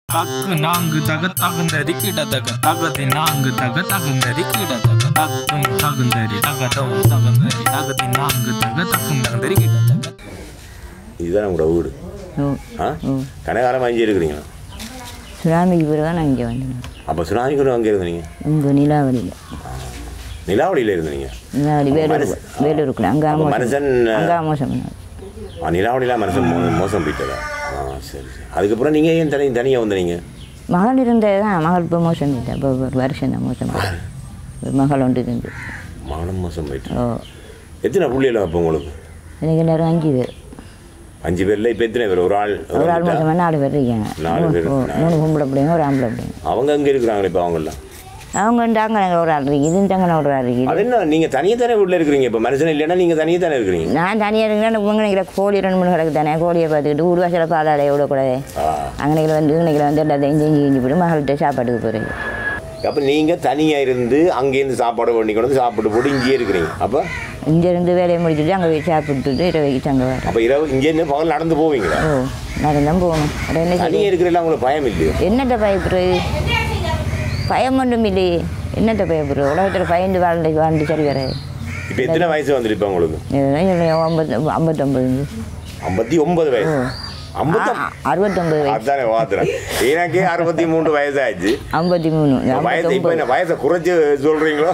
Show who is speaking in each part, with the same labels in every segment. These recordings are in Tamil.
Speaker 1: தக்கு நான்கு தக தகுந்தரி கிட தக தகதி நான்கு தக தகுந்தரி கிட தக தக்கும் தகுந்தரி தகதம் தகுந்தரி தகதி நான்கு தக தக்கும் தகுந்தரி கிட தக
Speaker 2: இதுதான் உங்களோட வீடு
Speaker 3: ஓ
Speaker 2: ஆ கனகாலமாக அங்கே இருக்கிறீங்களா
Speaker 3: சுனாமிக்கு பிறகு தான் நான் இங்கே வந்தேன்
Speaker 2: அப்போ சுனாமிக்கு அங்கே இருந்தீங்க
Speaker 3: இங்கே நிலாவளியில்
Speaker 2: நிலாவளியில் இருந்தீங்க
Speaker 3: நிலாவளி வேலூர் வேலூருக்குள்ள அங்கே
Speaker 2: அப்ப
Speaker 3: மோசம்
Speaker 2: மனுஷன்
Speaker 3: அங்கே மோசம்
Speaker 2: ஆ, நிலாவளிலாம் மனுஷன் மோ மோசம் போயிட்டதா ஆ சரி சரி அதுக்கப்புறம் நீங்கள் ஏன் தனி தனியாக வந்தீங்க
Speaker 3: மகள் இருந்தது தான் மகள் இப்போ மோசம் போயிட்டா இப்போ ஒரு வருஷம் தான் மோசம் போயிட்டா. ஒரு மகள் ஒன்று இருந்து
Speaker 2: மகனும் மோசம் போயிட்டு
Speaker 3: ஓ
Speaker 2: எத்தனை புள்ளியில் அப்போ உங்களுக்கு
Speaker 3: எனக்கு எல்லாரும் அஞ்சு பேர்
Speaker 2: அஞ்சு பேரில் இப்போ எத்தனை பேர் ஒரு ஆள்
Speaker 3: ஒரு ஆள் மோசமாக நாலு பேர் இருக்காங்க
Speaker 2: நாலு
Speaker 3: மூணு-
Speaker 2: பேர்
Speaker 3: ஓ, மூணு பொம்பளை பிள்ளைங்க ஒரு ஆம்பளை பிள்ளைங்க
Speaker 2: அவங்க அங்கே இருக்கிறாங்களே இப்போ அவங்கெல்லாம்
Speaker 3: அவங்க இருந்தாங்க ஒரு ஆள் இருக்குது இது தங்கன ஒரு ஆள் இருக்குது
Speaker 2: அது என்ன நீங்கள் தனியாக தானே வீட்டில் இருக்கிறீங்க இப்போ மனுஷன் இல்லைன்னா நீங்கள் தனியாக தானே இருக்கிறீங்க
Speaker 3: நான் தனியாக இருக்கிறேன் உங்க கோழி ரெண்டு மூணு கிடக்கு தானே கோழியை பார்த்துக்கிட்டு ஊர் வாசலில் பாலாடை விடக்கூடாது
Speaker 2: ஆ
Speaker 3: அங்கே வந்து இங்கே வந்து எல்லாத்தையும் செஞ்சு செஞ்சு போட்டு மகள்கிட்ட சாப்பாட்டுக்கு போகிறேன்
Speaker 2: அப்போ நீங்கள் தனியாக இருந்து அங்கேருந்து சாப்பாடு பண்ணி கொண்டு வந்து சாப்பிட்டு போட்டு இங்கேயே இருக்கிறீங்க அப்போ
Speaker 3: இங்கேருந்து வேலையை முடிச்சுட்டு அங்கே போய் சாப்பிட்டுட்டு இரவைக்கு அங்கே வரேன்
Speaker 2: அப்போ இரவு இங்கேருந்து பகல் நடந்து போவீங்களா
Speaker 3: ஓ நடந்தான் போகணும் அட என்ன செய்ய
Speaker 2: தனியாக இருக்கிறதுல உங்களுக்கு பயம் இல்லையோ
Speaker 3: என்னத்தை பயப்படுறது பயம் ஒன்றும் இல்லையே என்னத்தை பயப்படுறது உலகத்தில் பயந்து வாழ்ந்து வாழ்ந்து சரி வர
Speaker 2: இப்போ எத்தனை வயசு வந்துட்டு இப்போ உங்களுக்கு
Speaker 3: இதுதான் சொல்றேன், ஐம்பத்து ஐம்பத்தொம்பது
Speaker 2: ஐம்பத்தி ஒன்பது வயசு ஐம்பத்தி
Speaker 3: ஆ, அறுபத்தொம்பது வயசு
Speaker 2: அதானே வாத்துறேன் எனக்கே அறுபத்தி மூணு வயசாச்சு
Speaker 3: ஐம்பத்தி மூணு
Speaker 2: வயசு இப்போ என்ன வயசை குறைச்சி சொல்கிறீங்களோ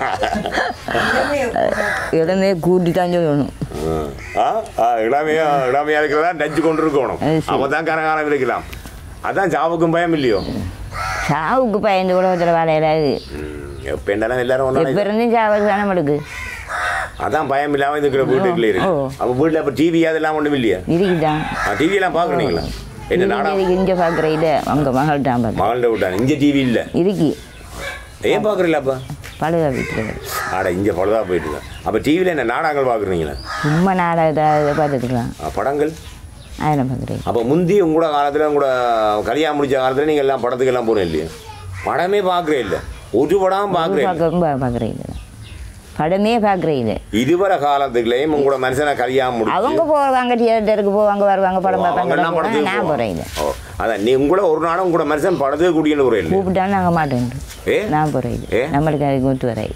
Speaker 3: இடமே கூட்டி தான் சொல்லணும்
Speaker 2: ஆ ஆ, இளமையா இளமையா இருக்கிறதா டச்சு கொண்டு இருக்கணும்
Speaker 3: அது சரி.
Speaker 2: அவன் தான் கனகாலம் இருக்கலாம் அதான் சாவுக்கும் பயம் இல்லையோ
Speaker 3: சாவுக்கு பயந்து உலகத்தில் வாழையிடாது
Speaker 2: எப்போ என்னெல்லாம் எல்லாரும் ஒன்றா
Speaker 3: எப்போ இருந்தும் சாவது தானே நம்மளுக்கு
Speaker 2: அதான் பயம் இல்லாமல் இருக்கிற வீட்டுக்குள்ளே இருக்கு
Speaker 3: ஓ.
Speaker 2: அப்போ வீட்டில் இப்போ டிவி அதெல்லாம் ஒன்றும் இல்லையா
Speaker 3: இருக்குதான்
Speaker 2: டிவியெல்லாம் பார்க்குறீங்களா என்ன நாடகம்
Speaker 3: இங்கே பார்க்குற இதை அங்கே மகள்கிட்ட பார்த்து
Speaker 2: மகள்கிட்ட விட்டாங்க இங்கே டிவி இல்லை
Speaker 3: இருக்கு
Speaker 2: ஏன் பார்க்குறீங்களா அப்போ
Speaker 3: பழுதா வீட்டில்
Speaker 2: ஆட இங்கே பழுதா போயிட்டு இருக்கேன் அப்போ டிவியில் என்ன நாடகங்கள் பார்க்குறீங்களா
Speaker 3: சும்மா நாடகத்தை இதை பார்த்துக்கலாம்
Speaker 2: படங்கள்
Speaker 3: அதெல்லாம் பார்க்குறேன்
Speaker 2: அப்போ முந்தி உங்களோட காலத்தில் உங்களோட கல்யாணம் முடிச்ச காலத்தில் நீங்கள் எல்லாம் படத்துக்கு எல்லாம் போகிறேன் இல்லையா படமே பார்க்குறே இல்லை ஒரு படம் பார்க்குறேன்
Speaker 3: பார்க்க பார்க்குறேன் இல்லை படமே பார்க்குறேன் இல்லை
Speaker 2: இதுவரை காலத்துக்குள்ளேயும் உங்களோட மனுஷனை கல்யாணம் முடிச்சு
Speaker 3: அவங்க போவாங்க தியேட்டருக்கு போவாங்க வருவாங்க படம்
Speaker 2: அவங்கெல்லாம்
Speaker 3: பார்ப்பாங்க
Speaker 2: படத்துக்கு
Speaker 3: நான்
Speaker 2: போவாங்க.
Speaker 3: போகிறேன் இல்லை
Speaker 2: ஓ அதான் நீ உங்கள ஒரு நாளும் உங்களோட மனுஷன் படத்துக்கு கூட்டின்னு போகிறேன் இல்லை
Speaker 3: கூப்பிட்டாலும் நாங்கள் மாட்டேன்
Speaker 2: ஏ
Speaker 3: நான் போகிறேன்
Speaker 2: ஏ?
Speaker 3: இல்லை நம்மளுக்கு அதுக்கு ஒத்து வராது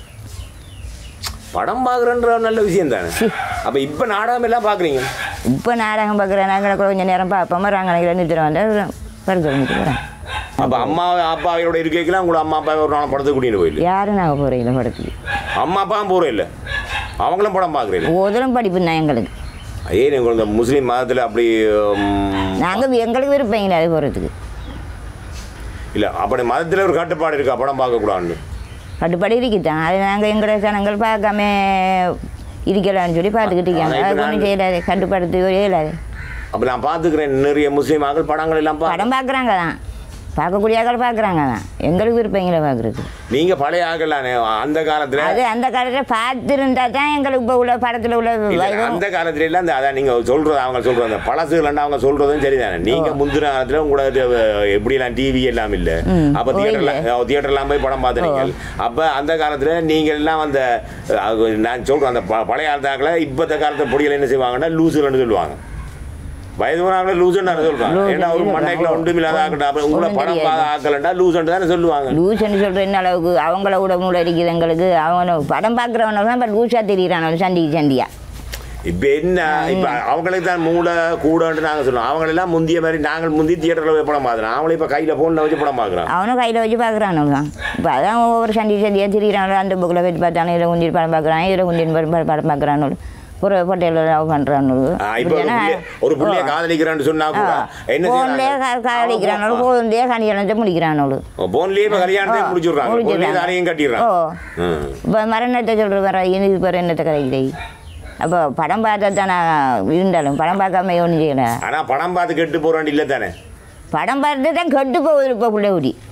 Speaker 2: படம் பார்க்குறன்ற நல்ல விஷயம் தானே அப்போ இப்போ நாடகம் எல்லாம் பார்க்குறீங்க
Speaker 3: இப்போ நாடகம் பார்க்குறேன் நாங்கள் கூட கொஞ்சம் நேரம் பார்ப்போம் ரங்கனையில் நிறுத்திட்டு வந்தால் படுத்து வந்துட்டு வரேன்
Speaker 2: அப்போ அம்மா அப்பாவோட இருக்கைக்கெல்லாம் உங்களோட அம்மா அப்பா ஒரு நாள் படத்துக்கு கூட்டின்னு போயிല്ല
Speaker 3: யாரும் நாங்கள் போகிறோம் இல்லை படத்துக்கு
Speaker 2: அம்மா அப்பாவும் போகிறேன் இல்லை அவங்களும் படம் பார்க்குறீங்க
Speaker 3: ஒருத்தரும் படிப்பு தான் எங்களுக்கு
Speaker 2: ஏன் நீங்கள் இந்த முஸ்லீம் மதத்தில் அப்படி
Speaker 3: நாங்கள் எங்களுக்கு விருப்பம் இல்லை அது போகிறதுக்கு
Speaker 2: இல்லை அப்படி மதத்தில் ஒரு கட்டுப்பாடு இருக்கா படம் பார்க்கக்கூடாதுன்னு
Speaker 3: கட்டுப்பாடு இருக்குதான் அது நாங்கள் எங்களோட ஜனங்கள் பார்க்காம இருக்கலாம்னு சொல்லி பார்த்துக்கிட்டு இருக்காங்க
Speaker 2: ஆனா இப்ப
Speaker 3: அது ஒன்றும்
Speaker 2: நாங்க-
Speaker 3: செய்யலாது கட்டுப்படுத்து இயலாது
Speaker 2: அப்போ நான் பார்த்துக்கிறேன் நிறைய முஸ்லீம் ஆக்கள் படங்கள் எல்லாம் பா
Speaker 3: படம் பார்க்குறாங்க தான் பார்க்கக்கூடிய ஆக்கள் பார்க்குறாங்க தான் எங்களுக்கு விருப்பம் இல்லை பார்க்குறது
Speaker 2: நீங்கள் பழைய ஆக்கள் தானே அந்த காலத்தில்
Speaker 3: அது அந்த காலத்தில் பார்த்துருந்தா தான் எங்களுக்கு இப்போ உள்ள படத்தில் உள்ள
Speaker 2: இல்ல,
Speaker 3: வைபவம்
Speaker 2: அந்த காலத்துல எல்லாம் அந்த அதான் நீங்க சொல்றது அவங்க சொல்றது அந்த பழசுகள் அவங்க சொல்றதும் சரிதானே நீங்க முந்தின காலத்துல உங்களோட எப்படி எல்லாம் டிவி எல்லாம் இல்ல
Speaker 3: ம்.
Speaker 2: அப்ப
Speaker 3: ஓ,
Speaker 2: தியேட்டர்ல
Speaker 3: இல்ல.
Speaker 2: தியேட்டர்லாம் போய் படம் பார்த்தீங்க அப்ப அந்த காலத்துல நீங்க எல்லாம் அந்த அது நான் சொல்றேன் அந்த ப- பழைய காலத்தாக்களை இப்பத்த காலத்து பொடிகள் என்ன செய்வாங்கன்னா லூசுன்னு சொல்லுவாங்க வயது போனாங்களே லூசுன்னு சொல்றாங்க
Speaker 3: லூசுன்னு
Speaker 2: ஏன்னா ஒரு
Speaker 3: சொல்றாங்க.
Speaker 2: மண்டைக்குள்ள ஒன்றும் இல்லாத ஆக்கட்டும் அப்ப உங்களை
Speaker 3: ஒண்ணும்
Speaker 2: படம்
Speaker 3: தெரியாது.
Speaker 2: ஆக்கலண்டா லூசுன்னு தானே சொல்லுவாங்க
Speaker 3: லூசுன்னு சொல்கிற என்ன அளவுக்கு அவங்கள விட மூளை இருக்குது எங்களுக்கு அவனை படம் பார்க்குறவன தான் இப்போ லூஸாக தெரியுறானோ சண்டிக்கு சண்டியா
Speaker 2: இப்ப என்ன இப்ப அவங்களுக்கு தான் மூளை கூடன்ட்டு நாங்க சொல்லுவோம் அவங்களெல்லாம் முந்திய மாதிரி நாங்கள் முந்தி தியேட்டர்ல போய் படம் பார்க்குறோம் அவங்களே இப்ப கையில போன்ல வச்சு படம் பார்க்குறோம்
Speaker 3: அவனும் கையில் வச்சு பார்க்குறானோ தான் இப்போ அதான் ஒவ்வொரு சண்டி சண்டியாக திரியிறானோ அந்த புக்கில் வச்சு பார்த்தானோ இதில் குந்திட்டு படம் பார்க்குறான் இதில் குந்திட்டு படம் படம் பார்க்குறானோ ஒரு பொட்டையில் லவ் பண்ணுறானோ
Speaker 2: இப்ப ஒரு புள்ளைய- ஒரு புள்ளைய காதலிக்கிறேன்னு சொன்னா கூட என்ன
Speaker 3: ஃபோன்லேயே
Speaker 2: செய்யறாங்க
Speaker 3: காதலிக்கிறானோ ஃபோன்லேயே கல்யாணத்தை முடிக்கிறானோ
Speaker 2: போன்லயே இப்ப கல்யாணத்தை முடிச்சுடுறாங்க போன்லயே
Speaker 3: முடிச்சிடுறாங்க.
Speaker 2: தாரையும்
Speaker 3: ஓ
Speaker 2: கட்டிடுறாங்க ம்.
Speaker 3: இப்போ மரணத்தை சொல்கிற வர இது இப்போ என்னத்தை கதைக்கிறே அப்போ படம் பார்த்தா தானே இருந்தாலும் படம் பார்க்காம ஒன்றும் செய்யலை
Speaker 2: ஆனா படம் பார்த்து கெட்டு போறான் இல்ல தானே
Speaker 3: படம் பார்த்து தான் கெட்டு போகுது இப்போ பிள்ளை ஊடி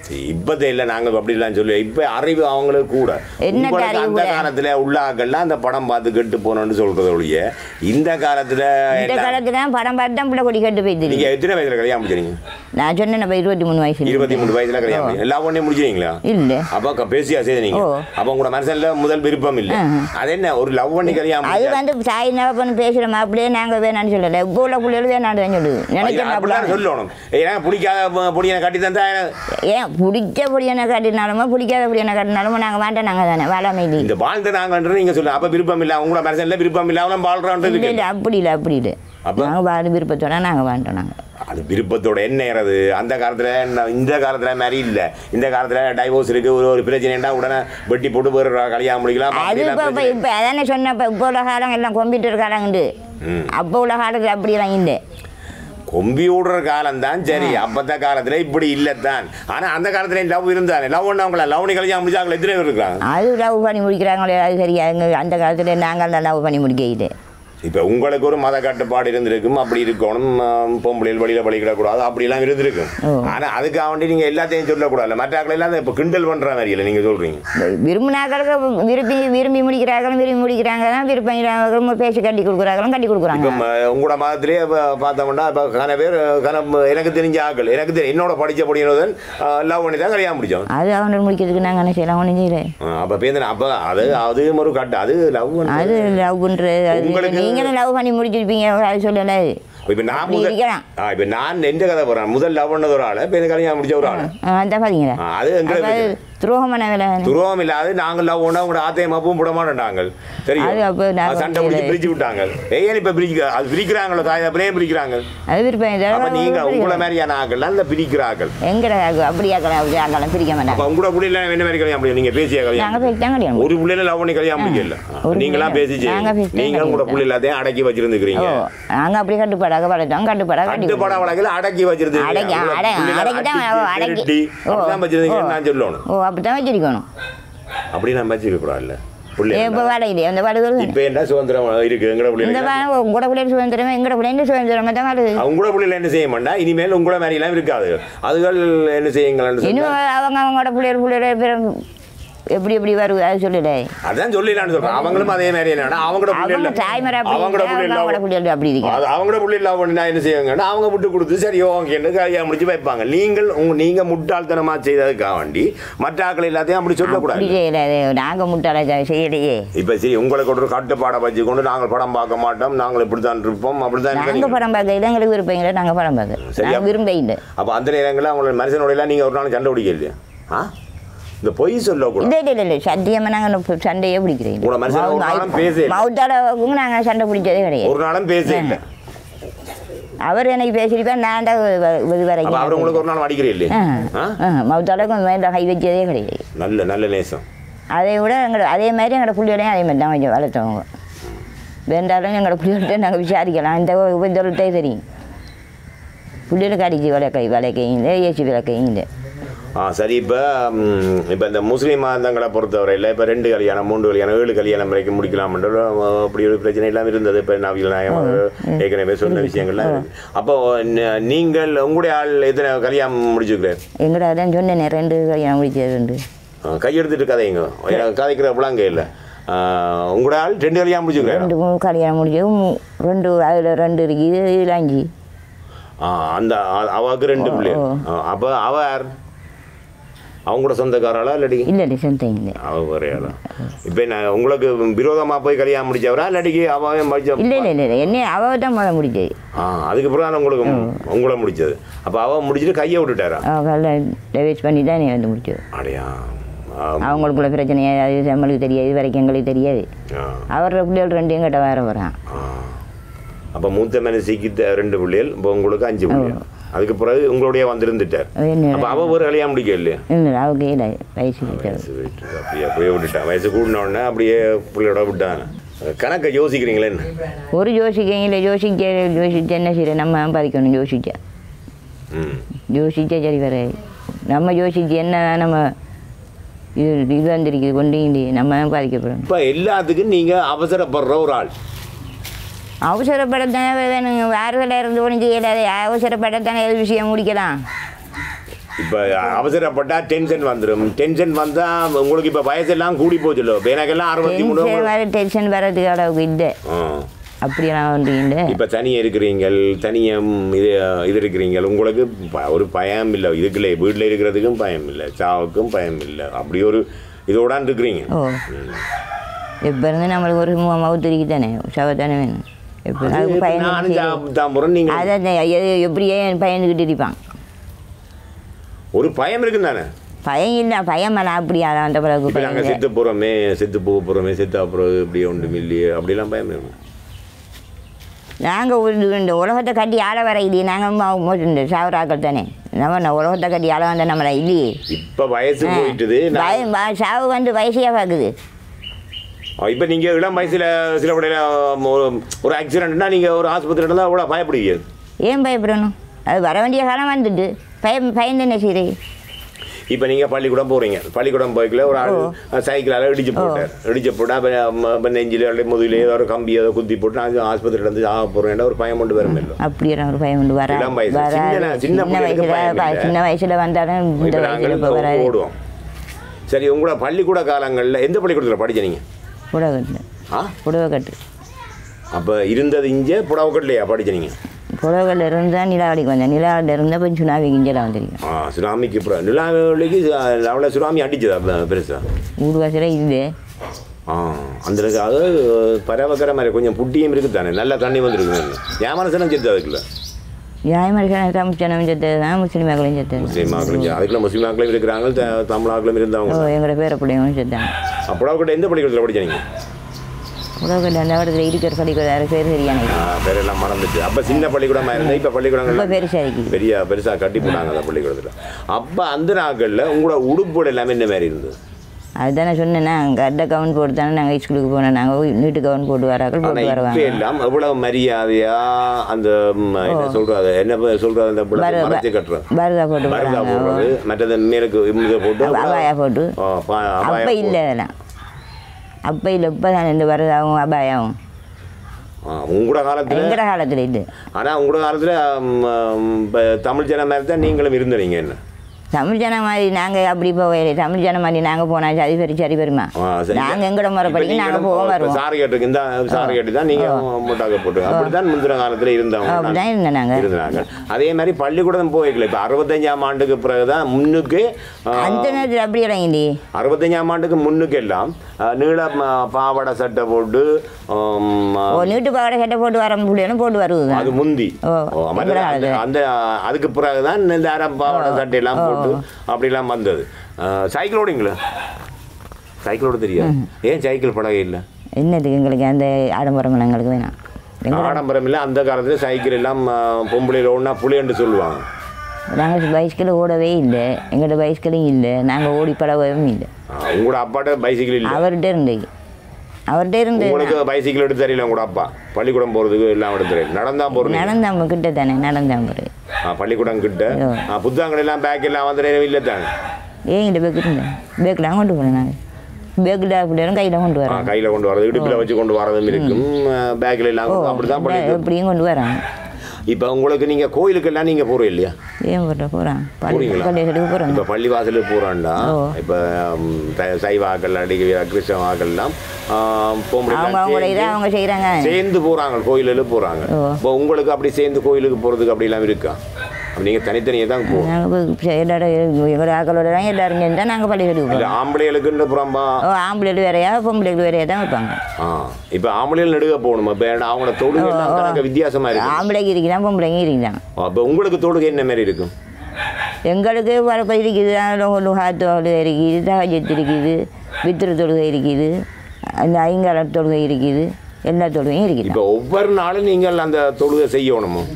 Speaker 2: இப்பதே இல்லை நாங்கள் அப்படிலாம் சொல்லி இப்போ அறிவு அவங்களுக்கு கூட
Speaker 3: என்னத்த
Speaker 2: உங்களுக்கு
Speaker 3: அறிவு
Speaker 2: அந்த
Speaker 3: கூட?
Speaker 2: காலத்தில் உள்ள ஆக்கள்லாம் அந்த படம் பார்த்து கெட்டு போனோன்னு சொல்றது ஒழிய இந்த காலத்தில்
Speaker 3: இந்த காலத்துல படம் பார்த்து தான் பிள்ளை கொடி கட்டு போயிடுது
Speaker 2: நீங்கள் எத்தனை வயசுல கல்யாணம் முடிச்சிருங்க
Speaker 3: நான் சொன்னேன் இப்போ இருபத்தி மூணு வயசு
Speaker 2: இருபத்தி மூணு வயசுல கல்யாணம் பண்ணி- எல்லா ஒன்றையும் முடிச்சிருங்களா
Speaker 3: இல்லை
Speaker 2: அப்போ க- பேசியா செய்தீங்க
Speaker 3: ஓ.
Speaker 2: அப்போ உங்களோட மனசுல முதல் விருப்பம் இல்லை அது என்ன ஒரு லவ் பண்ணி கல்யாணம்
Speaker 3: அது
Speaker 2: முடிச்சா-
Speaker 3: வந்து தாய் நவப்பன்னு பேசுகிற மாப்பிள்ளையே நாங்கள் வேணாம்னு சொல்லலை இப்போ உள்ள பிள்ளைகள் வேணான்னு தான் சொல்லுது நினைச்ச
Speaker 2: அப்படிலாம்
Speaker 3: மாப்பிள்ளை
Speaker 2: சொல்லணும் ஏன்னா பிடிக்காத பொடியை கட்டி தந்தா
Speaker 3: ஏன் பிடிச்ச பொடியனை காட்டினாலுமோ பிடிக்காத பொடியனை காட்டினாலுமோ நாங்கள் வேண்டாம் நாங்கள் தானே வாழாமைதி
Speaker 2: இந்த வாழ்ந்து நாங்கன்றது நீங்க சொல்லுங்க அப்ப விருப்பம் இல்லை உங்களோட மனசுல விருப்பம் இல்லாம வாழ்றோன்றது
Speaker 3: இல்லை
Speaker 2: இருக்கு
Speaker 3: இல்லை அப்படி இல்லை அப்படி இல்லை
Speaker 2: அப்ப?
Speaker 3: நாங்கள் வாழ விருப்பத்தோட நாங்கள் வேண்டோம் நாங்கள்
Speaker 2: அது விருப்பத்தோட என்ன ஏறது அந்த காலத்துல என்ன- இந்த காலத்துல மாதிரி இல்ல இந்த காலத்துல டைவோர்ஸ் இருக்கு ஒரு ஒரு பிரச்சனைண்டா உடனே வெட்டி போட்டு வேறு கல்யாணம் முடிக்கலாம்
Speaker 3: அது
Speaker 2: அப்படிலாம்
Speaker 3: இப்போ இப்போ
Speaker 2: பிரச்சனை.
Speaker 3: இப்போ அதானே சொன்னப்போ இப்போ உள்ள காலம் எல்லாம் கம்ப்யூட்டர் காலங்குண்டு
Speaker 2: ம்.
Speaker 3: அப்போ உள்ள காலத்தில் அப்படிலாம் இல்லை
Speaker 2: கம்ப்யூட்டர் காலம் தான் சரி அப்பத்த காலத்துல இப்படி இல்லத்தான் ஆனா அந்த காலத்துல லவ் இருந்தானே லவ் பண்ணவங்கள லவ் பண்ணி கல்யாணம் முடிச்சாங்களே எத்தனை பேர் இருக்காங்க
Speaker 3: அது லவ் பண்ணி முடிக்கிறாங்களே அது சரியா எங்க அந்த காலத்தில் நாங்கள் தான் லவ் பண்ணி முடிக்கிறது
Speaker 2: இப்ப உங்களுக்கு ஒரு மத கட்டுப்பாடு இருந்திருக்கும் அப்படி இருக்கணும் ஆம், பொம்பளையில் வழியில வழிகிடக்கூடாது அப்படிலாம் இருந்திருக்கும்
Speaker 3: ஓ.
Speaker 2: ஆனா அதுக்காக வேண்டி நீங்க எல்லாத்தையும் சொல்லக்கூடாது மற்றாக்கள் எல்லாம் இப்ப கிண்டல் பண்ற மாதிரி இல்லை நீங்க சொல்றீங்க
Speaker 3: விரும்பினாக்களுக்கு விரும்பி விரும்பி முடிக்கிறாங்களும் விரும்பி முடிக்கிறாங்க விருப்பம் இல்லாதவங்களும் பேசி கட்டி கொடுக்குறாங்களும் கட்டி
Speaker 2: இப்போ
Speaker 3: கொடுக்குறாங்க
Speaker 2: ம- உங்களோட மதத்திலே இப்போ பார்த்தோம்னா இப்போ கன பேர் கன எனக்கு தெரிஞ்ச ஆக்கள் எனக்கு தெரியும் என்னோட படித்த படிக்கிறதன் லவ் பண்ணி தான் கல்யாணம் முடித்தோம்
Speaker 3: அது அவங்க முடிக்கிறதுக்கு நாங்கள் என்ன செய்யலாம் ஒன்றும் செய்யல
Speaker 2: அப்போ பேருந்து அப்போ அது அது ஒரு கட்டு அது லவ்
Speaker 3: அது லவ் பண்ணுறது அது
Speaker 2: உங்களுக்கு-
Speaker 3: நீங்களும் லவ் பண்ணி முடிச்சிருப்பீங்க அது சொல்லலை
Speaker 2: இப்போ நான்
Speaker 3: அப்படி
Speaker 2: முதல்
Speaker 3: இருக்கலாம்.
Speaker 2: ஆ இப்போ நான் எந்த கதை போகிறேன் முதல் லவ் பண்ணது ஒரு ஆள் இப்போ எனக்கு கல்யாணம் முடிச்ச ஒரு ஆள்
Speaker 3: அந்த பார்த்தீங்களா
Speaker 2: ஆ, அது எங்களை
Speaker 3: அப்ப அது துரோகம் பண்ண வேலை
Speaker 2: துரோகம் இல்லாது நாங்கள் லவ் பண்ண உங்களோட ஆத்தையும் அப்பவும் விட மாட்டோம்
Speaker 3: அது
Speaker 2: தெரியும்
Speaker 3: அப்போ நாங்க
Speaker 2: அது சண்டை பிடிச்சி
Speaker 3: செய்யல.
Speaker 2: பிரிச்சு விட்டாங்க ஏன் இப்போ பிரிக்க அது பிரிக்கிறாங்களோ தாய் அப்படியே பிரிக்கிறாங்க
Speaker 3: அது விருப்பம் இல்லை.
Speaker 2: அப்போ நீங்கள் உங்களை மாதிரியான ஆக்கள் அந்த பிரிக்கிற ஆக்கள்
Speaker 3: எங்கட அப்படி ஆக்கலாம் அப்படி ஆக்கலாம் பிரிக்க மாட்டாங்க
Speaker 2: அப்போ உங்களோட பிள்ளைல என்ன மாதிரி கல்யாணம் முடியும் நீங்கள் பேசிய கல்யாணம்
Speaker 3: நாங்கள் பேசி தான் கல்யாணம்
Speaker 2: ஒரு பிள்ளைல லவ் பண்ணி கல்யாணம் முடியல
Speaker 3: ஒரு
Speaker 2: நீங்களாம்
Speaker 3: பிள்ளைல.
Speaker 2: பேசி
Speaker 3: நாங்க பேசி தான்
Speaker 2: நீங்க உங்களோட
Speaker 3: கல்யாணம்.
Speaker 2: பிள்ளை எல்லாத்தையும் அடக்கி வச்சிருந்துக்கிறீங்க
Speaker 3: ஓ நாங்கள் அப்படி கட்டுப்பாடாக வளர்த்தோம் கட்டுப்பாடாக கட்டி
Speaker 2: கட்டுப்பாட வழக்கில் அடக்கி வச்சிருந்தீங்க
Speaker 3: அடக்கி
Speaker 2: உங்களோட
Speaker 3: அட
Speaker 2: பிள்ளைகளை
Speaker 3: அடக்கி தான்
Speaker 2: அடிச்சு,
Speaker 3: அடக்கி
Speaker 2: விரட்டி, அப்படிதான் வச்சிருந்தீங்கன்னு நான் சொல்லணும்
Speaker 3: ஓ அப்படி தான் வச்சிருக்கணும்
Speaker 2: அப்படி நான் வச்சிருக்க கூடாதுல்ல பிள்ளை
Speaker 3: இப்போ வேலை இல்லையா அந்த வேலை வருது
Speaker 2: இப்ப என்ன சுதந்திரம் இருக்கு எங்கட
Speaker 3: இந்த
Speaker 2: பிள்ளைங்க
Speaker 3: வேலை உங்களோட பிள்ளைங்க சுதந்திரமே எங்களோட பிள்ளைங்க சுதந்திரமே தான் வருது
Speaker 2: உங்களோட பிள்ளைல என்ன செய்ய மாட்டா இனிமேல் உங்கள மாதிரி எல்லாம் இருக்காது அதுகள் என்ன செய்யுங்கள்னு
Speaker 3: இன்னும்
Speaker 2: சொன்னா
Speaker 3: அவங்க அவங்களோட பிள்ளைகள் பிள்ளைகள் எப்படி எப்படி வருது அது சொல்லல
Speaker 2: அதான் சொல்லிடலான்னு சொல்றேன் அவங்களும் அதே மாதிரி என்னன்னா அவங்களோட
Speaker 3: அவங்க
Speaker 2: பிள்ளைல
Speaker 3: தாய்மறை அப்படி
Speaker 2: அவங்களோட
Speaker 3: இருக்கு,
Speaker 2: பிள்ளைல
Speaker 3: அவங்களோட பிள்ளைகள் அப்படி இருக்கு
Speaker 2: அது அவங்களோட பிள்ளை லவ் பண்ணி நான் என்ன செய்வாங்கன்னா அவங்க விட்டு கொடுத்து சரி ஓகேன்னு கல்யாணம் முடிச்சு வைப்பாங்க நீங்கள் உங்க நீங்க முட்டாள்தனமா செய்ததுக்காக வேண்டி மற்ற ஆட்கள் எல்லாத்தையும் அப்படி
Speaker 3: அப்படி
Speaker 2: சொல்லக்கூடாது
Speaker 3: செய்யல நாங்கள் முட்டாள செய்யலையே
Speaker 2: இப்ப சரி உங்களுக்கு ஒரு கட்டுப்பாடை வச்சுக்கொண்டு நாங்கள் படம் பார்க்க மாட்டோம் நாங்கள் இப்படித்தான் இருப்போம் அப்படித்தான்
Speaker 3: நாங்கள்
Speaker 2: இருக்கீங்க.
Speaker 3: படம் பார்க்க இல்லை எங்களுக்கு விருப்பம் இல்லை நாங்கள் படம் பார்க்க
Speaker 2: சரியா?
Speaker 3: நாங்கள் விரும்ப இல்லை
Speaker 2: அப்ப அந்த நேரங்களில் அவங்களோட மனுஷனோட எல்லாம் நீங்க ஒரு நாள் சண்டை பிடிக்க இல்லையா ஆ இந்த பொய் சொல்லக்கூடாது
Speaker 3: இல்லை இல்லை இல்லை சத்தியமாக நாங்கள் சண்டையே பிடிக்கிறோம்
Speaker 2: உங்களோட மனுஷன் ஒரு நாளும் பேசவே இல்லை.
Speaker 3: மவுத்தாளவுக்கும் நாங்கள் சண்டை பிடிச்சதே கிடையாது
Speaker 2: ஒரு நாளும் பேச இல்லை
Speaker 3: அவர் எனக்கு பேசியிருப்பேன் நான் தான் இது
Speaker 2: அப்ப
Speaker 3: வரைக்கும்
Speaker 2: அவர் உங்களுக்கு ஒரு நாள் அடிக்கிறே இல்லையா ஆ?
Speaker 3: மவுத்தாளவுக்கும் மேலே கை வச்சதே கிடையாது
Speaker 2: நல்ல நல்ல நேசம்
Speaker 3: அதை விட எங்களோட அதே மாதிரி எங்களோட பிள்ளைகளையும் அதே மாதிரி தான் கொஞ்சம் வளர்த்தவங்க வேண்டாலும் எங்களோட பிள்ளைகள்கிட்ட நாங்கள் விசாரிக்கலாம் இந்த உபந்தொருட்டே தெரியும் பிள்ளைகளுக்கு அடிச்சு வளர்க்க வளர்க்கையும் இல்லை ஏசி விளக்கையும் இல்லை
Speaker 2: ஆ சரி இப்போ இப்போ இந்த முஸ்லீம் மதங்களை பொறுத்தவரையில் இப்போ ரெண்டு கல்யாணம் மூன்று கல்யாணம் ஏழு கல்யாணம் வரைக்கும் முடிக்கலாம்ன்ற ஒரு, அப்படி ஒரு பிரச்சனை எல்லாம் இருந்தது இப்போ நவீன நாயம் ஏற்கனவே சொன்ன விஷயங்கள்லாம் இருக்கு அப்போ ந- நீங்கள் உங்களுடைய ஆள் எத்தனை கல்யாணம் முடிச்சுக்கிறேன்
Speaker 3: எங்களோட அதான் சொன்னேனே ரெண்டு கல்யாணம் முடிச்சது ரெண்டு
Speaker 2: கையெடுத்துட்டு கதைங்க எனக்கு கதைக்கிற விளாங்க இல்லை உங்களோட ஆள் ரெண்டு கல்யாணம் முடிச்சுக்கிறேன்
Speaker 3: ரெண்டு மூணு கல்யாணம் முடிச்சது மூ- ரெண்டு அதில் ரெண்டு இருக்குது இதில் அஞ்சு
Speaker 2: அந்த அ- அவக்கு ரெண்டு
Speaker 3: ஓ,
Speaker 2: பிள்ளை
Speaker 3: ஓ.
Speaker 2: அப்போ அவ யார் அவங்க கூட சொந்தக்காராளா இல்லாட்டி
Speaker 3: இல்லை இல்லை சொந்தம் இல்லை
Speaker 2: அவ வரையாளா இப்போ நான் உங்களுக்கு விரோதமாக போய் கல்யாணம் முடிச்சவரா இல்லாட்டிக்கு அவன் படிச்ச
Speaker 3: இல்லை இல்லை இல்லை இல்லை என்ன அவள் தான் முதல் முடிச்சது
Speaker 2: ஆ அதுக்கு பிறகு தான் உங்களுக்கு உங்களை முடிச்சது அப்போ அவன் முடிச்சுட்டு கையை விட்டுட்டாரா
Speaker 3: அவள் டைவர்ஸ் பண்ணி தான் நீ வந்து முடிச்சது
Speaker 2: அடையா ஆ,
Speaker 3: அவங்களுக்குள்ள பிரச்சனை அது நம்மளுக்கு தெரியாது இது வரைக்கும் எங்களுக்கு தெரியாது
Speaker 2: ஆ,
Speaker 3: அவரோட பிள்ளைகள் ரெண்டையும் கிட்ட வேற வரான்
Speaker 2: ஆ. அப்போ மூத்த மனசிக்கு த- ரெண்டு பிள்ளைகள் இப்போ உங்களுக்கு அஞ்சு பிள்ளைகள் அதுக்கு பிறகு உங்களுடைய வந்திருந்துட்டார்
Speaker 3: அது என்ன
Speaker 2: அப்போ அவ ஒரு கல்யாணம் முடிக்க இல்லையா
Speaker 3: இல்லை அவங்க இல்லை வயசு கிட்ட
Speaker 2: வயசு விட்டு அப்படியே அப்படியே விட்டுட்டான் வயசு கூடின உடனே அப்படியே பிள்ளையோட விட்டான் கணக்கை யோசிக்கிறீங்களே என்ன
Speaker 3: ஒரு யோசிக்க இல்லை யோசிக்க யோசிச்சு என்ன செய்ய நம்ம பதிக்கணும் யோசிச்சா
Speaker 2: ம்
Speaker 3: யோசிச்சா சரி வராது நம்ம யோசிச்சு என்ன நம்ம இது இது வந்திருக்குது கொண்டு இல்லையே நம்ம தான் பாதிக்கப்படணும்
Speaker 2: இப்போ எல்லாத்துக்கும் நீங்கள் அவசரப்படுற ஒரு ஆள்
Speaker 3: அவசரப்படத்தானே வேணுங்க வேறுகளை இருந்து ஒன்றும் செய்யலாது அவசரப்படத்தானே எது விஷயம் முடிக்கலாம்
Speaker 2: இப்போ அவசரப்பட்டா டென்ஷன் வந்துடும் டென்ஷன் வந்தா உங்களுக்கு இப்போ வயசெல்லாம் கூடி போச்சுல்லோ இப்போ எனக்கெல்லாம் அறுபத்தி மூணு
Speaker 3: டென்ஷன் வர டென்ஷன் வர்றதுக்கு அளவுக்கு இல்லை
Speaker 2: ஆ.
Speaker 3: அப்படியெல்லாம் ஒன்று இல்லை
Speaker 2: இப்போ தனியாக இருக்கிறீங்கள் தனியம் இது இது இருக்கிறீங்கள் உங்களுக்கு ப- ஒரு பயம் இல்லை இதுக்குள்ள வீட்டில் இருக்கிறதுக்கும் பயம் இல்லை சாவுக்கும் பயம் இல்லை அப்படி ஒரு இதோடான் இருக்கிறீங்க
Speaker 3: ஓ எப்போ இருந்து நம்மளுக்கு ஒரு மவுத்திரிக்கு தானே சவத்தானே வேணும் எப்போ அதுக்கு பையன்
Speaker 2: நானும் தா- தாம்பரம் நீங்கள்
Speaker 3: அதான் எ- எப்படியே என் பையனுக்கிட்டு இருப்பான்
Speaker 2: ஒரு பயம் இருக்குன்னு தானே
Speaker 3: பையன் இல்லை பையன் மேலே அப்படி அதான் அந்த பிறகு
Speaker 2: இப்போ நாங்கள்
Speaker 3: பையன்
Speaker 2: செத்து போகிறோமே செத்து போக போகிறோமே செத்து அப்புறம் இப்படி ஒன்றும் இல்லையே அப்படிலாம் பயம் இருக்கும்
Speaker 3: நாங்கள் இந்த உலகத்தை கட்டி ஆள வர இல்லையே நாங்கள் இந்த சாவராக்கள் தானே நம்ம நான் உலகத்தை கட்டி ஆள வந்தால் நம்மளை இல்லையே
Speaker 2: இப்போ வயசு போயிட்டுது நான்
Speaker 3: பயம் ப- சாவு வந்து வயசையாக பார்க்குது
Speaker 2: இப்போ நீங்கள் இளம் வயசில் சில உடைய ஒரு ஒரு ஆக்சிடென்ட்னா நீங்கள் ஒரு ஆஸ்பத்திரி இருந்தால் அவ்வளோ பயப்படுவீங்க
Speaker 3: ஏன் பயப்படணும் அது வர வேண்டிய காலம் வந்துட்டு பயம் பயந்து என்ன செய்யுது
Speaker 2: இப்போ நீங்கள் பள்ளிக்கூடம் போகிறீங்க பள்ளிக்கூடம் போய்க்கல ஒரு ஆள் சைக்கிளால் இடிச்சு போட்டார் இடிச்சு போட்டால் இப்போ நெஞ்சில் அல்லது முதுகில் ஏதோ ஒரு கம்பி ஏதோ குத்தி போட்டு நான் ஆஸ்பத்திரியில் இருந்து ஆக போகிறேன் ஒரு பயம் கொண்டு வரும் இல்லை
Speaker 3: அப்படியே ஒரு பயம் உண்டு வர
Speaker 2: இளம் வயசு.
Speaker 3: வராது
Speaker 2: சின்ன- சின்ன
Speaker 3: சின்ன
Speaker 2: பிள்ளைகளுக்கு
Speaker 3: வயசில்
Speaker 2: பயம்
Speaker 3: ப-
Speaker 2: இல்லை.
Speaker 3: சின்ன வயசில் வந்தாலும் இந்த
Speaker 2: இப்போ
Speaker 3: வயசில் இப்போ
Speaker 2: நாங்கள்
Speaker 3: வராது
Speaker 2: ஓடுவோம் சரி உங்களோட பள்ளிக்கூட காலங்களில் எந்த பள்ளிக்கூடத்தில் படிச்ச நீங்கள்
Speaker 3: புடவை கட்டு
Speaker 2: ஆ
Speaker 3: புடவை கட்டு
Speaker 2: அப்போ இருந்தது இங்கே புடவக்கட்லையா படிச்ச நீங்கள்
Speaker 3: புடவைகள் இருந்தால் நிலாவடிக்கு வந்தேன் நிலாவில் இருந்தால் கொஞ்சம் சுனாமி கிஞ்சலாம் வந்திருக்கேன்
Speaker 2: ஆ சுனாமிக்கு அப்புறம் நிலாவளிக்கு அவ்வளோ சுனாமி அடிச்சதா பெருசா
Speaker 3: ஊர் வாசலே இல்லை
Speaker 2: ஆ அந்த அளவுக்கு அதாவது பரவக்கிற மாதிரி கொஞ்சம் புட்டியும் இருக்குது தானே நல்லா தண்ணி வந்துருக்கு என் மனசெல்லாம் செத்து அதுக்குள்ள
Speaker 3: நியாயமாக தமிழ்ச்சனம் செத்தது தான் முஸ்லீம் மக்களையும் செத்தது
Speaker 2: முஸ்லீம் ஆக்களும் அதுக்குள்ள முஸ்லீம் ஆக்களும் இருக்கிறாங்க த- தமிழ் ஆக்களும்
Speaker 3: ஓ
Speaker 2: இருந்தவங்க
Speaker 3: எங்களோட பேர பிள்ளைங்களும் செத்தாங்க
Speaker 2: புடவக்கட்டை எந்த பள்ளிக்கூடத்தில் படிச்ச நீங்கள்
Speaker 3: புடவைக்கட்டு அந்த இடத்துல இருக்கிற பள்ளிக்கூடம் வேறு பேர் சரியான
Speaker 2: பேரெல்லாம் மறந்துச்சு அப்போ சின்ன பள்ளிக்கூடமாக இருந்தால் இப்போ
Speaker 3: ரொம்ப
Speaker 2: பள்ளிக்கூடங்கள்
Speaker 3: பெருசாக இருக்குது
Speaker 2: பெரிய பெருசாக கட்டி போட்டாங்க அந்த பள்ளிக்கூடத்தில் அப்போ அந்த நாட்களில் உங்களோட உடுப்போடு எல்லாமே இந்த மாதிரி இருந்தது
Speaker 3: அதுதான் நான் சொன்னேன்னா அங்கே அட்டை கவுன் போட்டு தானே நாங்கள் ஸ்கூலுக்கு போனோம் நாங்கள் நீட்டு கவுன் போட்டு வராக்கள்
Speaker 2: ஆனா
Speaker 3: போட்டு
Speaker 2: இப்ப
Speaker 3: வருவாங்க
Speaker 2: எல்லாம் எவ்வளவு மரியாதையா அந்த ம், என்ன சொல்றது என்ன ப- சொல்றது அந்த புடவை
Speaker 3: பரு-
Speaker 2: மறைச்சு கட்டுறது
Speaker 3: பருதா போட்டு
Speaker 2: பரதா
Speaker 3: போகிறாங்க
Speaker 2: போடுறது மற்றது மேலுக்கு இமுத போட்டு
Speaker 3: அப்ப அபாயா போட்டு
Speaker 2: ஆ, பா- அபாயா
Speaker 3: அப்போ இல்லை அதெல்லாம் அப்போ இல்லை இப்போ தான் இந்த வருதாவும் அபாயாவும்
Speaker 2: ஆ, உங்களோட காலத்துல
Speaker 3: எங்கட காலத்தில் இது
Speaker 2: ஆனா உங்களோட காலத்துல ம், ம், இப்ப தமிழ் ஜன மாதிரி தான் நீங்களும் இருந்தீங்க என்ன
Speaker 3: தமிழ் ஜன மாதிரி நாங்கள் அப்படி போகல தமிழ் ஜன மாதிரி நாங்கள் போனால் சரி பெரு சரி பெருமா
Speaker 2: ஆ, சரி.
Speaker 3: நாங்கள் எங்கட
Speaker 2: இப்ப
Speaker 3: முறைப்படி நாங்கள்
Speaker 2: நீங்களும்
Speaker 3: போக
Speaker 2: இப்ப
Speaker 3: வருவோம்
Speaker 2: சாரி கேட்டு இந்த சாரி கேட்டு தான் நீங்க முட்டாக்க போட்டு அப்படித்தான் முந்தின காலத்துல இருந்தவங்க
Speaker 3: அப்படி தான் இருந்தோம் நாங்கள்
Speaker 2: இருந்தாங்க அதே மாதிரி பள்ளிக்கூடம் போய்க்கல இப்ப அறுபத்தஞ்சாம் ஆண்டுக்கு பிறகுதான் முன்னுக்கு ஆ,
Speaker 3: அந்த நேரத்தில் அப்படி இறங்கிடி
Speaker 2: அறுபத்தஞ்சாம் ஆண்டுக்கு முன்னுக்கு எல்லாம் அஹ், நீள ம, பாவாடை சட்டை போட்டு ஆம்,
Speaker 3: ஓ நீட்டு பாவாடை சட்டை போட்டு வர முடியணும் போட்டு வருவது
Speaker 2: அது முந்தி
Speaker 3: ஓ,
Speaker 2: ஓ, மற்ற
Speaker 3: எங்கடா
Speaker 2: அந்த
Speaker 3: அது?
Speaker 2: அந்த அதுக்கு பிறகுதான் இந்த அரை பாவாடை சட்டை எல்லாம் போட்டு அப்படிலாம் வந்தது அஹ், சைக்கிள் ஓடுங்களா சைக்கிள் ஓட தெரியாது ஏன் சைக்கிள் பழக இல்லை
Speaker 3: என்னதுக்கு எங்களுக்கு அந்த ஆடம்பரம் எங்களுக்கு வேணாம் எங்க
Speaker 2: ஆடம்பரம் இல்லை அந்த காலத்துல சைக்கிள் எல்லாம் அஹ், பொம்பளையில் ஓடினா புளியண்டு சொல்லுவாங்க
Speaker 3: நாங்கள் பைஸ்கில் ஓடவே இல்லை எங்கள்கிட்ட பைஸ்கிலும் இல்லை நாங்கள் ஓடி பழகவும் இல்லை
Speaker 2: அஹ், உங்களோட அப்பாட்ட பைசைக்கிள் இல்லை
Speaker 3: அவர்கிட்ட இருந்து அவர்கிட்ட இருந்து
Speaker 2: உங்களுக்கு பைசைக்கிள் எடுத்து தெரியல உங்களோட அப்பா பள்ளிக்கூடம் போறதுக்கு எல்லாம் எடுத்து தெரியல நடந்தா போறது
Speaker 3: நடந்தாம கிட்ட தானே நடந்தாம பிறகு
Speaker 2: ஆ, பள்ளிக்கூடம் கிட்ட
Speaker 3: ஓ.
Speaker 2: ஆ, புத்தகங்கள் எல்லாம் பேக் எல்லாம் வந்து இல்லை தாங்க
Speaker 3: ஏங்கிட்ட பேக் இருந்தேன் பேக்கில் கொண்டு போனேன் நாங்கள் பேக்கில் அப்படியும் கையில் கொண்டு
Speaker 2: ஆ,
Speaker 3: வரோம்
Speaker 2: கையில கொண்டு வரது இடுப்புல வச்சு கொண்டு வரதும் இருக்கும் பேக்கில் எல்லாம்
Speaker 3: ஓ
Speaker 2: அப்படிதான் பண்ணிட்டு
Speaker 3: எப்படியும் கொண்டு வரோம்
Speaker 2: இப்போ உங்களுக்கு நீங்க கோயிலுக்கெல்லாம் நீங்க போறோம் இல்லையா
Speaker 3: ஏன் போட்ட போகிறோம் பள்ளி
Speaker 2: போறீங்களா
Speaker 3: பள்ளிக்கூடத்துக்கு போகிறோம்
Speaker 2: இப்போ பள்ளி வாசலுக்கு போறான்டா
Speaker 3: ஓ.
Speaker 2: இப்போ ம், த- சைவாக்கள் அடிக்க கிறிஸ்தவாக்கள் எல்லாம் ஆ, பொம்பளை
Speaker 3: அவங்க
Speaker 2: எல்லாம்
Speaker 3: அவங்களோட இதை
Speaker 2: சேர்ந்து-
Speaker 3: அவங்க செய்கிறாங்க
Speaker 2: சேர்ந்து போறாங்க கோயிலில் போறாங்க
Speaker 3: ஓ.
Speaker 2: இப்போ உங்களுக்கு அப்படி சேர்ந்து கோயிலுக்கு போறதுக்கு அப்படி எல்லாம் இருக்கா அப்ப நீங்க தனித்தனியே தான் போகும்
Speaker 3: நாங்கள் எல்லாரும் எங்களோட ஆக்களோட தான் எல்லாரும் சேர்ந்தா நாங்கள் பள்ளிக்கூடத்துக்கு
Speaker 2: இல்ல
Speaker 3: போகிறோம்
Speaker 2: ஆம்பளைகளுக்குன்ற புறம்பா
Speaker 3: ஓ ஆம்பளைகள் வேறையா பொம்பளைகள் வேறையா தான் வைப்பாங்க
Speaker 2: ஆ இப்போ ஆம்பளைகள் நடுக போகணும் இப்போ அவங்களோட தொழுகை எல்லாம் கணக்கு வித்தியாசமா இருக்கு
Speaker 3: ஆம்பளைக்கு இருக்கிறான் பொம்பளைங்க இருக்கிறான்
Speaker 2: அப்போ உங்களுக்கு தொழுகை என்ன மாதிரி இருக்கும்
Speaker 3: எங்களுக்கு வரப்போ இருக்குது லுஹாத்தோடு இருக்குது தகஜத்து இருக்குது வித்திர தொழுகை இருக்குது அந்த ஐங்கால தொழுகை இருக்குது எல்லா தொழுகையும் இருக்குது
Speaker 2: இப்போ ஒவ்வொரு நாளும் நீங்கள் அந்த தொழுகை செய்யணுமோ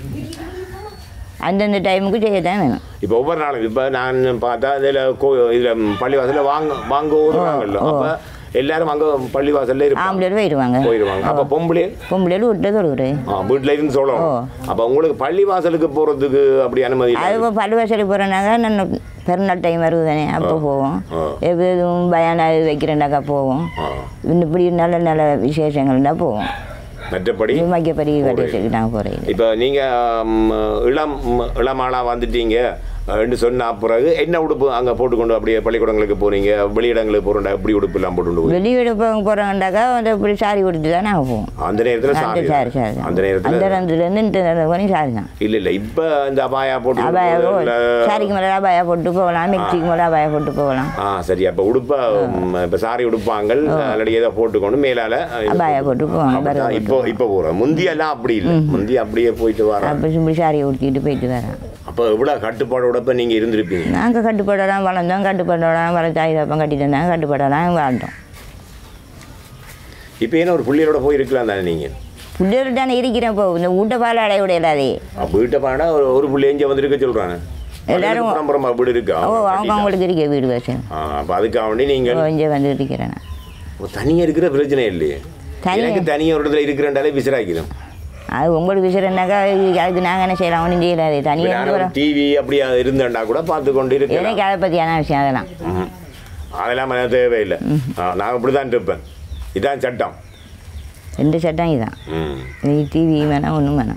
Speaker 3: அந்தந்த டைமுக்கு செய்ய தான் வேணும்
Speaker 2: இப்போ ஒவ்வொரு நாளும் இப்போ நான் பார்த்தா இதில் கோ இதில் பள்ளிவாசலில் வாங்க வாங்க வருவாங்கல்ல அப்போ எல்லாரும் அங்கே பள்ளிவாசல்ல இருப்பாங்க
Speaker 3: ஆம்பளையோடு போயிடுவாங்க
Speaker 2: போயிடுவாங்க அப்போ பொம்பளை
Speaker 3: பொம்பளையோடு விட்டு தொழுகுறது
Speaker 2: ஆ வீட்டில் இருந்து சொல்லணும் அப்போ உங்களுக்கு பள்ளிவாசலுக்கு போகிறதுக்கு அப்படி அனுமதி இல்லை
Speaker 3: அது இப்போ பள்ளிவாசலுக்கு போகிறோன்னாக்கா நான் பெருநாள் டைம் வருது தானே அப்போ போவோம்
Speaker 2: ஆ.
Speaker 3: எதுவும் பயானா வைக்கிறேன்னாக்கா போவோம்
Speaker 2: ஆ.
Speaker 3: இன்னும் இப்படி நல்ல நல்ல விசேஷங்கள்னா போவோம்
Speaker 2: மற்றபடி
Speaker 3: மைக்கப்படி வட்டத்துக்கு நாங்கள் போகிறேன்
Speaker 2: இப்போ நீங்கள் இளம் இளமாளாக வந்துட்டீங்க என்று சொன்ன பிறகு என்ன உடுப்பு அங்கே போட்டுக்கொண்டு அப்படியே பள்ளிக்கூடங்களுக்கு போறீங்க வெளியிடங்களுக்கு போகிறோண்டா எப்படி உடுப்பு எல்லாம் போட்டு போய்
Speaker 3: வெளியூர் போகிறாங்கண்டாக்கா வந்து இப்படி சாரி கொடுத்து தான் நாங்கள் போவோம்
Speaker 2: அந்த நேரத்தில்
Speaker 3: அந்த
Speaker 2: சாரி
Speaker 3: சாரி சாரி
Speaker 2: அந்த
Speaker 3: அந்த
Speaker 2: நேரத்தில்
Speaker 3: ரெண்டுலேருந்து இந்த ரெண்டு வரையும் சாரி தான்
Speaker 2: இல்லை இல்லை இப்போ இந்த அபாயா போட்டு
Speaker 3: அபாயா
Speaker 2: இல்ல-
Speaker 3: சாரிக்கு மேலே அபாயா போட்டு போகலாம் மெக்சிக்கு மேலே அபாயா போட்டு போகலாம்
Speaker 2: ஆ சரி அப்போ உடுப்பா இப்போ சாரி உடுப்பாங்கள் அல்லடி ஏதோ போட்டுக்கொண்டு மேலால இது
Speaker 3: அபாயா போட்டு போவாங்க
Speaker 2: அப்படிதான்
Speaker 3: பரவாயில்ல.
Speaker 2: இப்போ இப்போ போகிறோம் முந்தியெல்லாம் அப்படி இல்லை முந்தி அப்படியே போயிட்டு வரோம்
Speaker 3: அப்போ இப்படி சாரியை உடுத்திட்டு போயிட்டு வரேன்
Speaker 2: அப்போ எவ்வளோ கட்டுப்பாடோட இப்போ நீங்கள் இருந்திருப்பீங்க
Speaker 3: நாங்கள் கட்டுப்பாடலாம் வளர்ந்தோம் கட்டுப்பாடலாம் வளர்த்து தாய் தப்பம் கட்டி தந்தாங்க கட்டுப்பாடலாம் வாழ்ந்தோம்
Speaker 2: இப்போ என்ன ஒரு பிள்ளையோட போய் இருக்கலாம் தானே நீங்கள்
Speaker 3: பிள்ளைகள் தானே இருக்கிறேன் இப்போ இந்த வீட்டை பால் அடைய விடையிலாதே
Speaker 2: அப்போ வீட்டை பாடா ஒரு ஒரு பிள்ளை எங்கே வந்துருக்க சொல்கிறாங்க
Speaker 3: எல்லாரும்
Speaker 2: புறம்புறமா வீடு இருக்கா
Speaker 3: ஓ அவங்க அவங்களுக்கு இருக்க வீடு வச்சு
Speaker 2: அப்போ அதுக்காக வேண்டி நீங்கள்
Speaker 3: இங்கே வந்து இருக்கிறேன்
Speaker 2: தனியாக இருக்கிற பிரச்சனை இல்லையே
Speaker 3: தனியா-
Speaker 2: எனக்கு தனியாக ஒரு இடத்துல இருக்கிறேன்டாலே விசிறாக்கிறோம்
Speaker 3: அது உங்களுக்கு விசிறனாக்கா அதுக்கு நாங்கள் என்ன செய்யலாம் ஒன்றும் செய்யலாது தனியாக இருந்து வரோம்
Speaker 2: டிவி அப்படியா இருந்தாண்டா கூட பார்த்து கொண்டு இருக்கலாம்
Speaker 3: எனக்கு அதை பற்றியான விஷயம் அதெல்லாம்
Speaker 2: ம்ஹும். அதெல்லாம் எனக்கு தேவையில்லை நான் இப்படி தான் இருப்பேன் இதான் சட்டம்
Speaker 3: ரெண்டு சட்டம் இதுதான்
Speaker 2: ம்
Speaker 3: நீ டிவி வேணாம் ஒன்றும் வேணாம்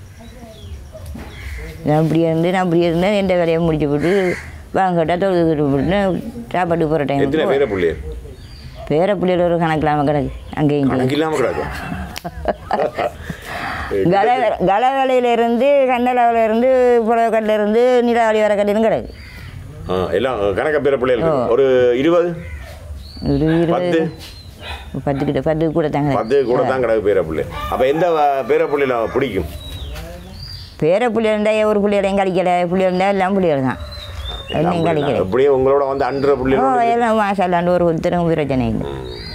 Speaker 3: நான் அப்படியே இருந்து நான் அப்படியே இருந்தேன் எந்த வேலையை முடிச்சு போட்டு வாங்கட்டா தொழுது போட்டு சாப்பாட்டு போகிற
Speaker 2: எத்தனை
Speaker 3: டைம்
Speaker 2: பேரை பிள்ளைய
Speaker 3: பேர பிள்ளைகள் ஒரு கணக்கில்லாமல் கிடக்கு அங்கேயும் இங்கேயும்.
Speaker 2: கணக்கு இல்லாமல் கிடக்கும்
Speaker 3: கல கலவலையிலேருந்து கண்டலாவிலேருந்து புலவக்கட்டிலேருந்து நிலாவளி வர கட்டிலும் கிடக்கு
Speaker 2: ஆ, எல்லாம் கணக்க பேர பிள்ளைகள் ஒரு இருபது
Speaker 3: ஒரு
Speaker 2: பத்து
Speaker 3: இருபது பத்து கிட்ட பத்து கூட தாங்க
Speaker 2: பத்து கூட தான் கிடக்கு பேர பிள்ளை அப்போ எந்த வ- பேர பிள்ளையில பிடிக்கும்
Speaker 3: பேர புள்ளிகள் இருந்தால் ஒரு புள்ளிகளையும் கிடைக்கல புள்ளிகள் இருந்தால் எல்லாம் புள்ளிகள் தான் எல்லாம் கிடைக்கல
Speaker 2: அப்படியே உங்களோட வந்து அன்ற
Speaker 3: ஓ
Speaker 2: பிள்ளைகளோட
Speaker 3: எல்லாம் மாசாலாண்டு ஒரு ஒருத்தரும் பிரச்சனை இல்லை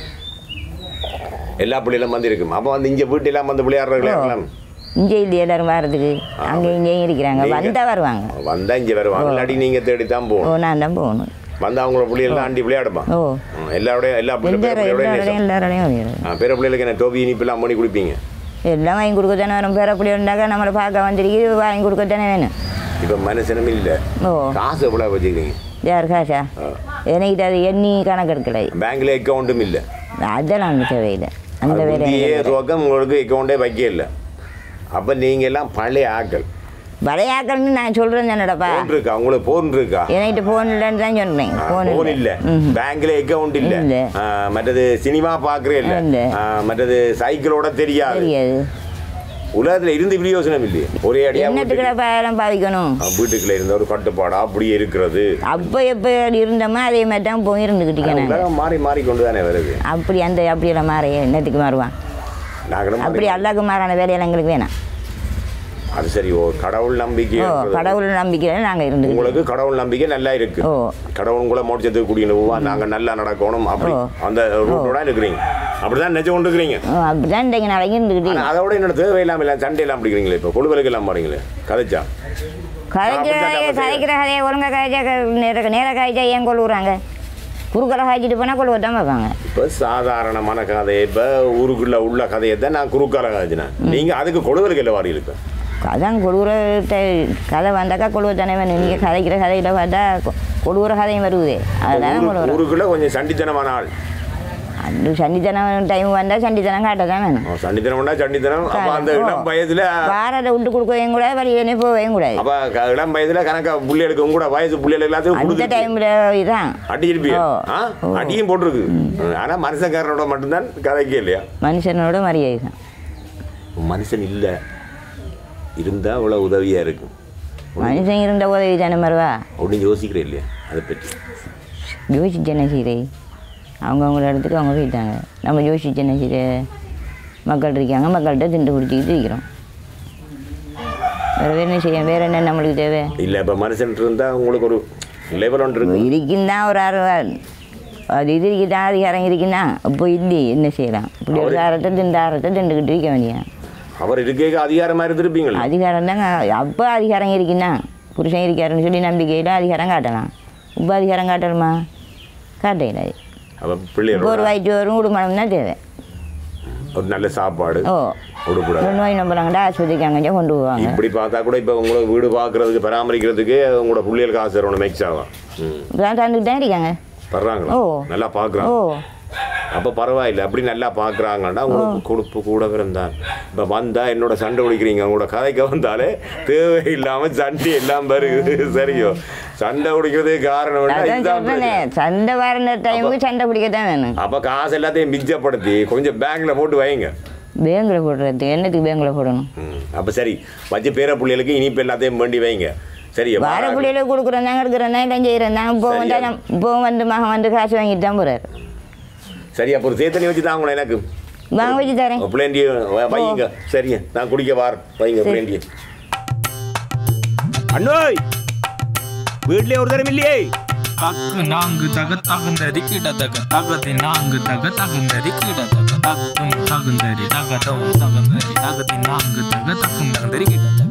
Speaker 2: எல்லா பிள்ளைகளும் வந்து இருக்கும் அப்போ வந்து இங்கே வீட்டெல்லாம் வந்து விளையாடுறாங்களே எல்லாம்
Speaker 3: இங்கே இல்லை எல்லாரும் வர்றதுக்கு அங்கே இங்கேயும் இருக்கிறாங்க
Speaker 2: நீங்க-
Speaker 3: வந்தால் வருவாங்க
Speaker 2: வந்தா இங்கே வருவாங்க இல்லாட்டி நீங்கள் தேடி தான்
Speaker 3: ஓ
Speaker 2: போகணும்
Speaker 3: நான் தான் போகணும்
Speaker 2: வந்து அவங்களோட பிள்ளைகள் ஆண்டி விளையாடுமா
Speaker 3: ஓ
Speaker 2: ம், எல்லாரோட எல்லா பிள்ளை
Speaker 3: எந்த
Speaker 2: பேர பிள்ளையோட
Speaker 3: எல்லாரோடையும் எல்லாரோடையும் வருகிறது
Speaker 2: ஆ, பேர பிள்ளைகளுக்கு என்ன டோபி இனிப்பெல்லாம் பண்ணி குடிப்பீங்க
Speaker 3: எல்லாம் வாங்கி கொடுக்க தானே வரும் பேர புள்ளி இருந்தாக்கா நம்மளை பார்க்க வந்திருக்கு வாங்கி கொடுக்க தானே வேணும்
Speaker 2: இப்போ மனுஷனும் இல்லை
Speaker 3: ஓ
Speaker 2: காசு எவ்வளோ வச்சுக்கிறீங்க
Speaker 3: யார் காசா எனக்கு அது எண்ணி கணக்கு எடுக்கலை
Speaker 2: பேங்க்ல அக்கௌண்ட்டும் இல்லை
Speaker 3: அதெல்லாம் நமக்கு தேவையில்லை அந்த வேலை
Speaker 2: முந்தைய ரொக்கம் உங்களுக்கு அக்கௌண்ட்டே வைக்க இல்லை அப்போ நீங்க எல்லாம் பழைய ஆக்கள்
Speaker 3: விளையாக்கள்னு நான் சொல்கிறேன் தானடப்பா
Speaker 2: போன் இருக்கா உங்களுக்கு போன் இருக்கா
Speaker 3: என்கிட்ட ஃபோன் இல்லைன்னு தான் சொன்னேன்
Speaker 2: போன்
Speaker 3: ஃபோன்
Speaker 2: இல்ல
Speaker 3: ம்
Speaker 2: பேங்க்ல அக்கௌண்ட் இல்ல
Speaker 3: இல்ல.
Speaker 2: ஆ, மற்றது சினிமா பாக்குறே இல்ல
Speaker 3: இல்ல.
Speaker 2: ஆ, மற்றது சைக்கிளோட தெரியாது
Speaker 3: தெரியாது
Speaker 2: உலகத்துல இருந்து பிரயோசனம் இல்லையே ஒரே அடியா வீட்டுக்கு-
Speaker 3: என்னத்துக்குடப்பா அதெல்லாம் பாவிக்கணும்
Speaker 2: ஆ, வீட்டுக்குள்ள இருந்த ஒரு கட்டுப்பாடா அப்படியே இருக்கிறது
Speaker 3: அப்போ எப்போ இருந்தோமோ அதே மாதிரி தான் போய் இருந்துக்கிட்டீங்க நாங்கள்
Speaker 2: உலகம் மாறி மாறி கொண்டு தானே வருது
Speaker 3: அப்படி அந்த அப்படியெல்லாம் மாற என்னத்துக்கு மாறுவான்
Speaker 2: நாங்களும்
Speaker 3: அப்படி
Speaker 2: மாறி-
Speaker 3: அல்லாக்கு மாறான வேலையெல்லாம் எங்களுக்கு வேணாம்
Speaker 2: அது சரி ஓ கடவுள் நம்பிக்கை
Speaker 3: ஓ
Speaker 2: இருக்கிறது.
Speaker 3: கடவுள் நம்பிக்கையில் நாங்கள் இருந்துக்கிட்டோம்
Speaker 2: உங்களுக்கு கடவுள் நம்பிக்கை நல்லா இருக்கு
Speaker 3: ஓ
Speaker 2: கடவுள் உங்களை மோட்சத்துக்கு கூட்டிட்டு போவா நாங்க நல்லா நடக்கணும் அப்படி
Speaker 3: ஓ.
Speaker 2: அந்த ரூட்டோட இருக்கிறீங்க அப்படிதான் நிஜம் கொண்டு இருக்கிறீங்க
Speaker 3: ஓ அப்படிதான் இன்றைக்கு நாளைக்கு இருந்துக்கிட்டீங்க
Speaker 2: ஆனா அதோட என்னோட தேவையில்லாம இல்லை சண்டை எல்லாம் பிடிக்கிறீங்களே இப்போ கொழுவலுக்கு எல்லாம் பாருங்களே கதைச்சா
Speaker 3: கதைக்கிற
Speaker 2: அப்படிதான்
Speaker 3: கதையை
Speaker 2: நம்ம
Speaker 3: கதைக்கிற கதையை ஒழுங்காக காய்ச்சா நேர நேராக காய்ச்சா ஏன் கொள்ளுறாங்க குறுக்கலை காய்ச்சிட்டு போனால் கொள்வ தான் பார்ப்பாங்க
Speaker 2: இப்போ சாதாரணமான கதை இப்போ ஊருக்குள்ள உள்ள கதையை தான் நான் குறுக்கால கதைச்சினேன் நீங்க அதுக்கு கொழுவலுக்கு இல்லை வாரி இருப்பேன்
Speaker 3: அதான் கொழுவுற கதை வந்தாக்கா கொழுவ தானே வேணும் நீங்கள் கதைக்கிற கதையில் பார்த்தா கொ- கொழுவுற கதையும் வருது அதுதான் கொழுவுற
Speaker 2: ஊருக்குள்ள கொஞ்சம் சண்டித்தனமான ஆள்
Speaker 3: அது சண்டித்தனம் டைம் வந்தால் சண்டித்தனம் காட்ட தான் வேணும்
Speaker 2: அவன் சண்டித்தனம்னா சண்டித்தனம் அப்போ அந்த இளம் வயதுல
Speaker 3: வாரத்தை விட்டு கொடுக்கவும் கூடாது வழியிலே போகவும் கூடாது
Speaker 2: அப்ப க- இளம் வயதுல கணக்கா புள்ளைகளுக்கு கூட வயசு புள்ளைகள் எல்லாத்தையும்
Speaker 3: அந்த
Speaker 2: கொடுத்துட்டு
Speaker 3: டைமில் இதான்
Speaker 2: அடிச்சிருப்பீங்க
Speaker 3: ஓ.
Speaker 2: ஆ
Speaker 3: ஓ.
Speaker 2: அடியும் போட்டிருக்கு ஆனா மனுஷன்காரனோட மட்டும்தான் கதைக்கே இல்லையா
Speaker 3: மனுஷனோட மரியாதை தான்
Speaker 2: மனுஷன் இல்லை இருந்தா அவ்வளோ உதவியா இருக்கும்
Speaker 3: மனுஷன் இருந்த உதவி தானே மருவா
Speaker 2: அப்படின்னு யோசிக்கிறேன் இல்லையா அதை பற்றி
Speaker 3: யோசிச்சு என்ன செய்யுது அவங்க அவங்கள இடத்துக்கு அவங்க போயிட்டாங்க நம்ம யோசிச்சு என்ன செய்யுது மக்கள் இருக்காங்க மக்கள்கிட்ட திண்டு குடிச்சிக்கிட்டு இருக்கிறோம் வேறு என்ன செய்ய வேறு என்ன நம்மளுக்கு தேவை
Speaker 2: இல்லை இப்போ மனுஷன் இருந்தா உங்களுக்கு ஒரு லெவல் ஒன்று இருக்கு
Speaker 3: இருக்குன்னா ஒரு அறுபது அது இது இருக்குதான் அதிகாரம் இருக்குன்னா அப்போ இல்லையே என்ன செய்யலாம் இப்படி ஒரு ஆரத்தை திண்டு ஆரத்தை திண்டுக்கிட்டு இருக்க வேண்டியதான்
Speaker 2: அவர் இருக்கே அதிகாரமா இருந்திருப்பீங்களா
Speaker 3: அதிகாரம் தாங்க அப்போ அதிகாரம் இருக்குன்னா புருஷன் இருக்காருன்னு சொல்லி நம்பிக்கையில் அதிகாரம் காட்டலாம் இப்போ அதிகாரம் காட்டணுமா காட்டையில
Speaker 2: அப்போ
Speaker 3: இப்போ
Speaker 2: பிள்ளைகளோட
Speaker 3: ஒரு வயிற்று வரும் குடும்பம் தான் தேவை
Speaker 2: ஒரு நல்ல சாப்பாடு
Speaker 3: ஓ
Speaker 2: கொடுக்கூடாது
Speaker 3: ஒரு நோய் நம்புறாங்கடா ஆஸ்பத்திரிக்கு அங்கே கொண்டு போவாங்க
Speaker 2: இப்படி பார்த்தா கூட இப்போ உங்களை வீடு பார்க்கறதுக்கு பராமரிக்கிறதுக்கு உங்களோட பிள்ளைகளுக்கு ஆசை வரணும் மேக்ஸ் ஆகும் ம்
Speaker 3: இப்பதான் தந்துக்கிட்டு தான் இருக்காங்க
Speaker 2: வர்றாங்களா
Speaker 3: ஓ.
Speaker 2: நல்லா
Speaker 3: ஓ
Speaker 2: பார்க்குறாங்க அப்ப பரவாயில்லை அப்படி நல்லா பாக்குறாங்கன்னா உங்களுக்கு கொடுப்பு கூட இருந்தான் இப்ப வந்தா என்னோட சண்டை பிடிக்கிறீங்க உங்களோட கதைக்கு வந்தாலே தேவையில்லாம சண்டை எல்லாம் வருது சரியோ சண்டை பிடிக்கிறதுக்கு காரணம் என்ன?
Speaker 3: அதான்
Speaker 2: இதுதான்
Speaker 3: சொல்றேனே
Speaker 2: பிரச்சனை.
Speaker 3: சண்டை வர டைமுக்கு சண்டை பிடிக்கத்தான் வேணும்
Speaker 2: அப்ப காசு எல்லாத்தையும் மிச்சப்படுத்தி கொஞ்சம் பேங்க்ல போட்டு வைங்க
Speaker 3: பேங்கில் போடுறது என்னத்துக்கு பேங்கில் போடணும்
Speaker 2: ம். அப்ப சரி வச்ச பேர பிள்ளைகளுக்கு இனிப்பு எல்லாத்தையும் வேண்டி வைங்க சரி
Speaker 3: வார பிள்ளைகளுக்கு கொடுக்குறோம் நாங்கள் எடுக்கிறோம் தான் எல்லாம் செய்கிறோம் நான் இப்போ
Speaker 2: சரியா.
Speaker 3: வந்தால் இப்போ வந்து மகன் வந்து காசு வாங்கிட்டு தான் போகிறாரு
Speaker 2: சரி அப்போ ஒரு சேத்தனி வச்சு தாங்களே எனக்கு
Speaker 3: வாங்க வச்சு தரேன்
Speaker 2: பிள்ளைண்டிய வைங்க சரி நான் குடிக்க வார் வைங்க
Speaker 3: சரி.
Speaker 2: பிள்ளைண்டிய
Speaker 4: அண்ணோய் வீட்லயே ஒரு தரம் இல்லையே
Speaker 1: தக்கு நான்கு தக தகுந்தரி கிட தக தகதி நான்கு தக தகுந்தரி கிட தக தக்கும் தகுந்தரி தகதம் தகுந்தரி தகதி நான்கு தக தக்கும் தகுந்தரி கிட தக